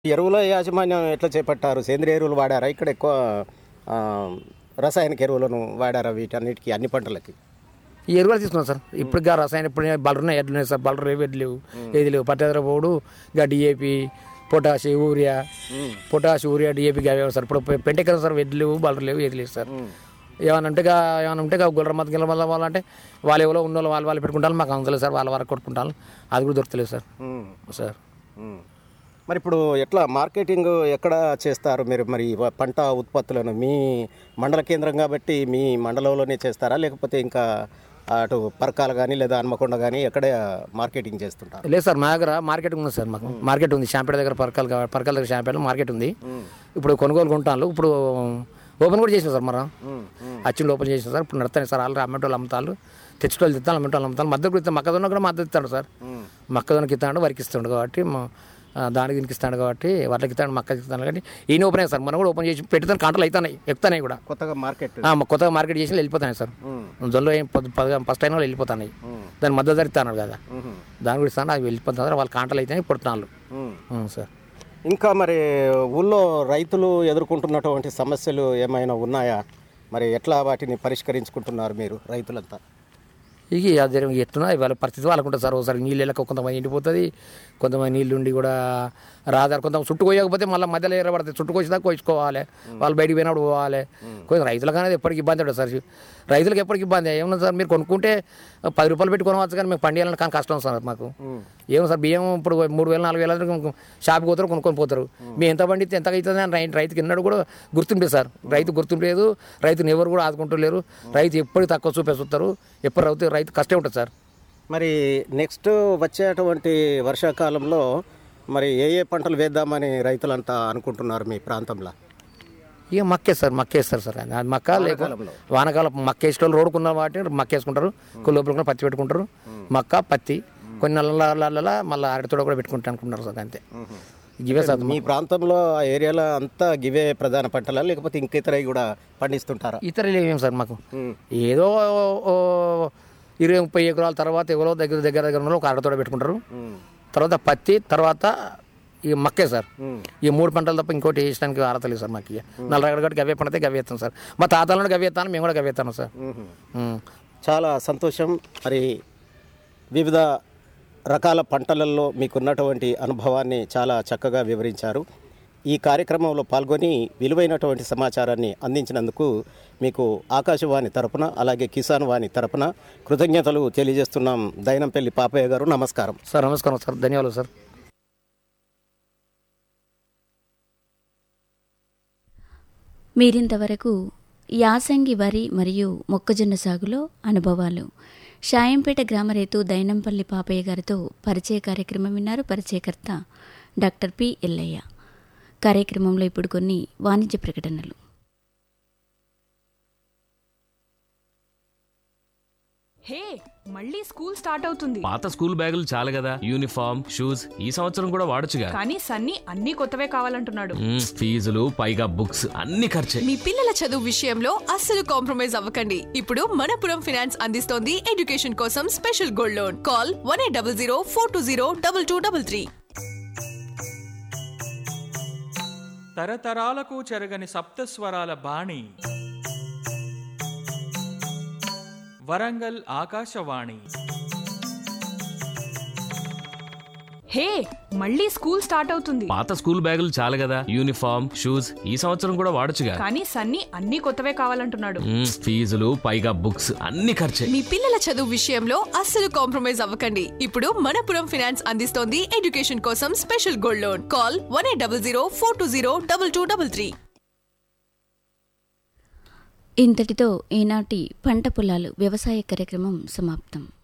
ఎరువుల యాజమాన్యం ఎట్లా చేపట్టారు సేంద్రియ ఎరువులు వాడారా ఇక్కడ ఎక్కువ ఆ, రసాయనిక ఎరువులను వాడారా వీటన్నిటికీ అన్ని పంటలకి ఈ ఎరువులు తీసుకున్నాం సార్ ఇప్పుడు గా రసాయన ఇప్పుడు బలరు ఉన్నాయి ఎడ్లు ఉన్నాయి సార్ బలరు రేవు ఎడ్లు లేవు ఏది లేవు పట్టేదర పోడు ఇక D A P potash urea potash urea D A P అవి సార్ ఇప్పుడు పెంటెక్కర సార్ ఎడ్లు లేవు బలరు లేవు ఏది లేవు సార్ ఏమైనా ఉంటే గా- ఏమైనా ఉంటే గుల్లర మత గిల్ల మళ్ళీ వాళ్ళంటే వాళ్ళు ఎవరో ఉన్న వాళ్ళు వాళ్ళు పెట్టుకుంటారు మాకు అందలేదు సార్ వాళ్ళ వరకు కొట్టుకుంటాను అది కూడా దొరకలేదు సార్ ఉమ్, సార్ ఉమ్. మరి ఇప్పుడు ఎట్లా మార్కెటింగ్ ఎక్కడ చేస్తారు మీరు మరి వ- పంట ఉత్పత్తులను మీ మండల కేంద్రం కాబట్టి మీ మండలంలోనే చేస్తారా లేకపోతే ఇంకా అటు పరకాలు కానీ లేదా హన్మకొండ కానీ ఎక్కడ మార్కెటింగ్ చేస్తుంటారు లేదు సార్ మా దగ్గర మార్కెట్ ఉంది సార్ మాకు మార్కెట్ ఉంది షాంపేట దగ్గర పరకాల కా- పరకాల దగ్గర షాంపేట మార్కెట్ ఉంది ఇప్పుడు కొనుగోలు కొంటాను ఇప్పుడు ఓపెన్ కూడా చేసాం సార్ మనం అచ్చిండు ఓపెన్ చేసాం సార్ ఇప్పుడు నడతాను సార్ ఆల్రెడీ అమ్మేటోళ్ళు అమ్ముతారు తెచ్చేటోళ్ళు తిత్తాను అమ్మేటోళ్ళు అమ్ముతాను మద్దతు కూడా ఇస్తాను మొక్కజొన్న కూడా మద్దతు ఇస్తాడు సార్ మొక్కజొన్నకి ఇస్తాడు వరికి ఇస్తాడు కాబట్టి మా- ఆ, దానికి దీనికి ఇస్తాడు కాబట్టి వాటికి ఇస్తాడు మొక్కకి ఇస్తాడు కాబట్టి ఈయన ఓపెన్ అయ్యాయి సార్ మనం కూడా ఓపెన్ చేసి పెట్టుతాను కాంటలు అవుతున్నాయి ఎక్కుతున్నాయి కూడా కొత్తగా మార్కెట్ ఆ, మా కొత్తగా మార్కెట్ చేసి వెళ్ళిపోతాయి సార్ జొల్లో ఏం పద- పద- ఫస్ట్ టైం వెళ్ళిపోతున్నాయి దాని మద్దతు ధర ఇస్తాను కదా దాని కూడా ఇస్తాను అవి వెళ్ళిపోతాను సార్ వాళ్ళ కాంటలు అయితే పుడుతున్నాళ్ళు సార్ ఇంకా మరి ఊళ్ళో రైతులు ఎదుర్కొంటున్నటువంటి సమస్యలు ఏమైనా ఉన్నాయా మరి ఎట్లా వాటిని పరిష్కరించుకుంటున్నారు మీరు రైతులంతా ఇక అది ఎట్లున్నా వాళ్ళ పరిస్థితి వాళ్ళకు ఉంటుంది సార్ ఒకసారి నీళ్ళు వెళ్ళక కొంతమంది ఎండిపోతుంది కొంతమంది నీళ్ళు ఉండి కూడా రాదారు కొంత చుట్టు కోయకపోతే మళ్ళీ మధ్యలో ఎర్రబడుతుంది చుట్టు కోసేదాకా కోసుకోవాలి వాళ్ళు బయటికి పోయినప్పుడు పోవాలి కొంచెం రైతులకు అనేది ఎప్పటికి ఇబ్బంది ఉంటుంది సార్ రైతులకు ఎప్పటికి ఇబ్బంది ఏమన్నా సార్ మీరు కొనుక్కుంటే పది రూపాయలు పెట్టి కొనవచ్చు కానీ మేము పండియాలని కానీ కష్టం సార్ మాకు ఏమో సార్ బియ్యం ఇప్పుడు మూడు వేలు నాలుగు వేల షాప్కి పోతారు కొనుక్కొని పోతారు మేము ఎంత పండితే ఎంత అవుతుంది అని రై- రైతుకి ఎన్నడూ కూడా గుర్తింపు లేదు సార్ రైతు గుర్తింపు లేదు రైతుని ఎవరు కూడా ఆదుకుంటలేరు రైతు ఎప్పుడు తక్కువ చూపేస్తారు ఎప్పుడు రైతు రైతు కష్టం ఉంటుంది సార్ మరి నెక్స్ట్ వచ్చేటువంటి వర్షాకాలంలో మరి ఏ ఏ పంటలు వేద్దామని రైతులంతా అనుకుంటున్నారు మీ ప్రాంతంలో ఇక మక్కేస్తారు మక్కేస్తారు సార్ అది మక్క లేక వానకాలం మక్క వేసేటోళ్ళు రోడ్డుకున్న వాటి మక్క వేసుకుంటారు కొన్ని లోపల కూడా పత్తి పెట్టుకుంటారు మక్క పత్తి కొన్ని నెలల మళ్ళీ అరటితోడ కూడా పెట్టుకుంటా అనుకుంటున్నారు సార్ అంతే ఇవే సార్ మీ ప్రాంతంలో ఆ ఏరియాలో అంతా గివే ప్రధాన పంటలా లేకపోతే ఇంకితరవి కూడా పండిస్తుంటారా ఇతరులు ఏమేమి సార్ మాకు ఏదో ఓ ఇరవై ముప్పై ఎకరాల తర్వాత ఎవరో దగ్గర దగ్గర దగ్గర ఉన్న ఒక అరటితోడ పెట్టుకుంటారు తర్వాత పత్తి తర్వాత ఈ మక్కే సార్ ఈ మూడు పంటలు తప్ప ఇంకోటి వేసడానికి అర్హత లేదు సార్ మాకు ఇక నల్లగడ గడ్డ గవ్వే పండితే గవ్వేస్తాం సార్ మా తాతలను గవ్వేస్తాను మేము కూడా గవ్వేస్తాను సార్ ఉం. చాలా సంతోషం మరి వివిధ రకాల పంటలలో మీకున్నటువంటి అనుభవాన్ని చాలా చక్కగా వివరించారు ఈ కార్యక్రమంలో పాల్గొని విలువైనటువంటి సమాచారాన్ని అందించినందుకు మీకు ఆకాశవాణి తరపున అలాగే కిసాన్ వాణి తరపున కృతజ్ఞతలు తెలియజేస్తున్నాం దైనంపల్లి పాపయ్య గారు నమస్కారం సార్ నమస్కారం సార్ ధన్యవాదాలు సార్ మీరింతవరకు యాసంగి వరి మరియు మొక్కజొన్న సాగులో అనుభవాలు షాయంపేట గ్రామ రైతు దైనంపల్లి పాపయ్య గారితో పరిచయ కార్యక్రమం విన్నారు పరిచయకర్త డాక్టర్ పి ఎల్లయ్య కార్యక్రమంలో ఇప్పుడు కొన్ని వాణిజ్య ప్రకటనలు హే మళ్ళీ స్కూల్ స్టార్ట్ అవుతుంది పాత స్కూల్ బ్యాగులు చాలు కదా యూనిఫామ్ షూస్ ఈ సంవత్సరం కూడా వాడొచ్చుగా కానీ సన్నీ అన్ని కొత్తవే కావాలంటున్నాడు మ్మ్, ఫీజులు పైగా బుక్స్ అన్ని ఖర్చే మీ పిల్లల చదువు విషయంలో అస్సలు కాంప్రమైజ్ అవ్వకండి ఇప్పుడు మనపురం ఫినాన్స్ అందిస్తోంది ఎడ్యుకేషన్ కోసం special gold loan call one eight double zero four two zero double two double three తరతరాలకు చెరగని సప్తస్వరాల బాణి వరంగల్ ఆకాశవాణి హే మళ్ళీ స్కూల్ స్టార్ట్ అవుతుంది పాత స్కూల్ బ్యాగులు చాలు కదా యూనిఫామ్ షూస్ ఈ సంవత్సరం కూడా వాడొచ్చుగా కానీ సన్నీ అన్ని కొత్తవే కావాలంటున్నాడు మ్మ్, ఫీజులు పైగా బుక్స్ అన్ని ఖర్చే మీ పిల్లల చదువు విషయంలో అస్సలు కాంప్రమైజ్ అవ్వకండి ఇప్పుడు మనపురం ఫినాన్స్ అందిస్తోంది ఎడ్యుకేషన్ కోసం special gold loan call one eight double zero four two zero double two double three ఇంతటితో ఈనాటి పంట పొలాలు వ్యవసాయ కార్యక్రమం సమాప్తం